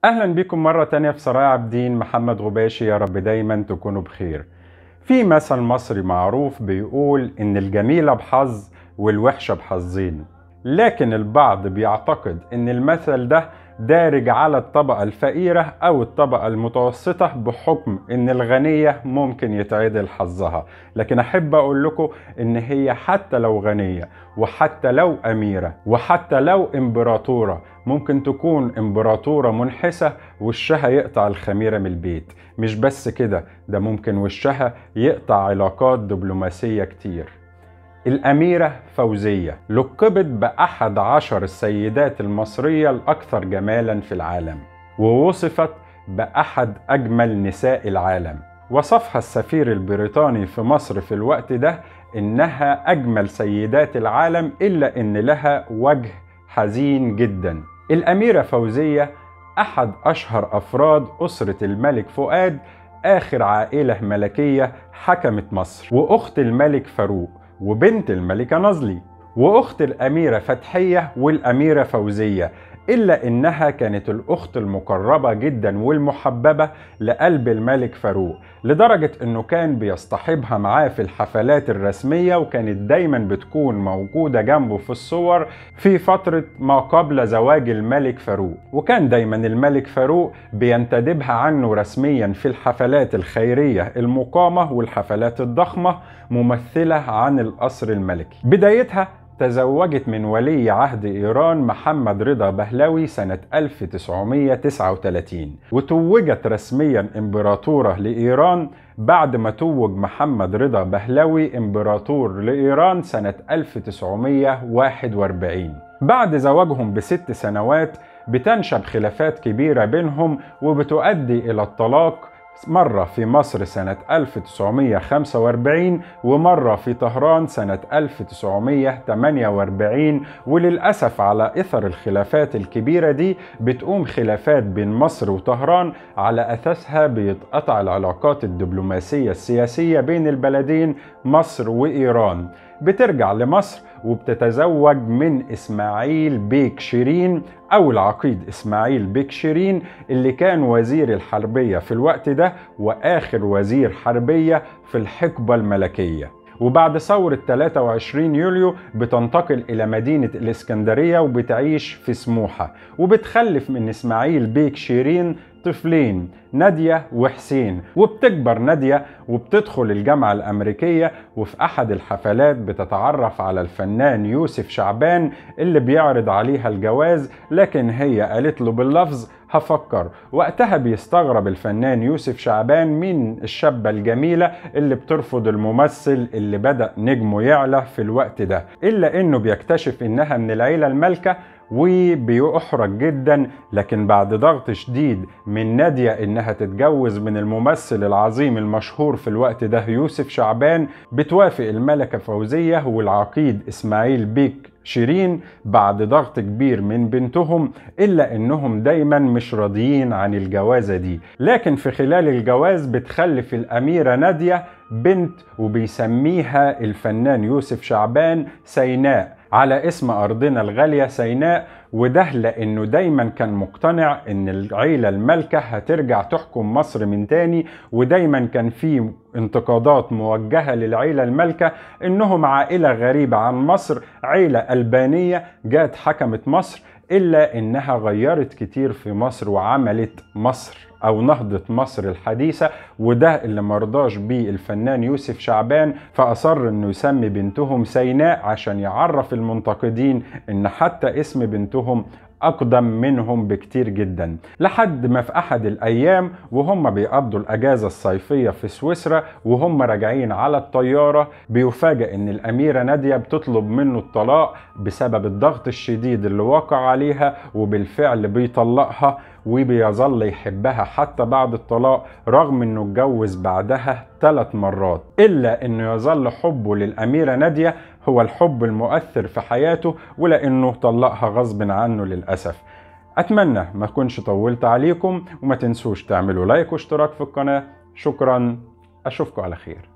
اهلا بكم مرة تانية في سرايا عابدين محمد غباشي يا رب دايما تكونوا بخير في مثل مصري معروف بيقول ان الجميلة بحظ والوحشة بحظين لكن البعض بيعتقد ان المثل ده دارج على الطبقة الفقيرة أو الطبقة المتوسطة بحكم إن الغنية ممكن يتعدل حظها لكن أحب أقول لكم إن هي حتى لو غنية وحتى لو أميرة وحتى لو إمبراطورة ممكن تكون إمبراطورة منحسة وشها يقطع الخميرة من البيت مش بس كده ده ممكن وشها يقطع علاقات دبلوماسية كتير الأميرة فوزية لقبت بأحد عشر السيدات المصرية الأكثر جمالا في العالم ووصفت بأحد أجمل نساء العالم وصفها السفير البريطاني في مصر في الوقت ده إنها أجمل سيدات العالم إلا إن لها وجه حزين جدا الأميرة فوزية أحد أشهر أفراد أسرة الملك فؤاد آخر عائلة ملكية حكمت مصر وأخت الملك فاروق وبنت الملكة نظلي وأخت الأميرة فتحية والأميرة فوزية إلا إنها كانت الأخت المقربة جدا والمحببة لقلب الملك فاروق لدرجة إنه كان بيصطحبها معاه في الحفلات الرسمية وكانت دايما بتكون موجودة جنبه في الصور في فترة ما قبل زواج الملك فاروق وكان دايما الملك فاروق بينتدبها عنه رسميا في الحفلات الخيرية المقامة والحفلات الضخمة ممثلة عن القصر الملكي بدايتها تزوجت من ولي عهد إيران محمد رضا بهلوي سنة 1939 وتوجت رسميا إمبراطورة لإيران بعد ما توج محمد رضا بهلوي إمبراطور لإيران سنة 1941 بعد زواجهم بست سنوات بتنشب خلافات كبيرة بينهم وبتؤدي إلى الطلاق مرة في مصر سنة 1945 ومرة في طهران سنة 1948 وللأسف على إثر الخلافات الكبيرة دي بتقوم خلافات بين مصر وطهران على أساسها بيتقطع العلاقات الدبلوماسية السياسية بين البلدين مصر وإيران بترجع لمصر وبتتزوج من إسماعيل بيك شيرين أو العقيد إسماعيل بيك شيرين اللي كان وزير الحربية في الوقت ده وآخر وزير حربية في الحقبة الملكية وبعد ثورة 23 يوليو بتنتقل إلى مدينة الإسكندرية وبتعيش في سموحة وبتخلف من إسماعيل بيك شيرين طفلين نادية وحسين وبتكبر نادية وبتدخل الجامعة الأمريكية وفي أحد الحفلات بتتعرف على الفنان يوسف شعبان اللي بيعرض عليها الجواز لكن هي قالت له باللفظ هفكر وقتها بيستغرب الفنان يوسف شعبان من الشابة الجميلة اللي بترفض الممثل اللي بدأ نجمه يعلى في الوقت ده إلا إنه بيكتشف إنها من العيلة المالكة وبيحرج جدا لكن بعد ضغط شديد من نادية انها تتجوز من الممثل العظيم المشهور في الوقت ده يوسف شعبان بتوافق الملكة فوزية والعقيد اسماعيل بيك شيرين بعد ضغط كبير من بنتهم الا انهم دايما مش راضيين عن الجوازه دي لكن في خلال الجواز بتخلف الاميره ناديه بنت وبيسميها الفنان يوسف شعبان سيناء على اسم أرضنا الغالية سيناء وده لأنه دايما كان مقتنع إن العيلة المالكة هترجع تحكم مصر من تاني ودايما كان في انتقادات موجهة للعيلة المالكة إنهم عائلة غريبة عن مصر عيلة ألبانية جات حكمت مصر إلا إنها غيرت كتير في مصر وعملت مصر أو نهضة مصر الحديثة وده اللي مرضاش بيه الفنان يوسف شعبان فأصر إنه يسمي بنتهم سيناء عشان يعرف المنتقدين إن حتى اسم بنتهم أقدم منهم بكتير جدا لحد ما في أحد الأيام وهم بيقضوا الأجازة الصيفية في سويسرا وهم راجعين على الطيارة بيفاجئ إن الأميرة نادية بتطلب منه الطلاق بسبب الضغط الشديد اللي وقع عليها وبالفعل بيطلقها وبيظل يحبها حتى بعد الطلاق رغم انه اتجوز بعدها ثلاث مرات الا انه يظل حبه للاميره ناديه هو الحب المؤثر في حياته ولانه طلقها غصب عنه للاسف اتمنى ما اكونش طولت عليكم وما تنسوش تعملوا لايك واشتراك في القناه شكرا اشوفكم على خير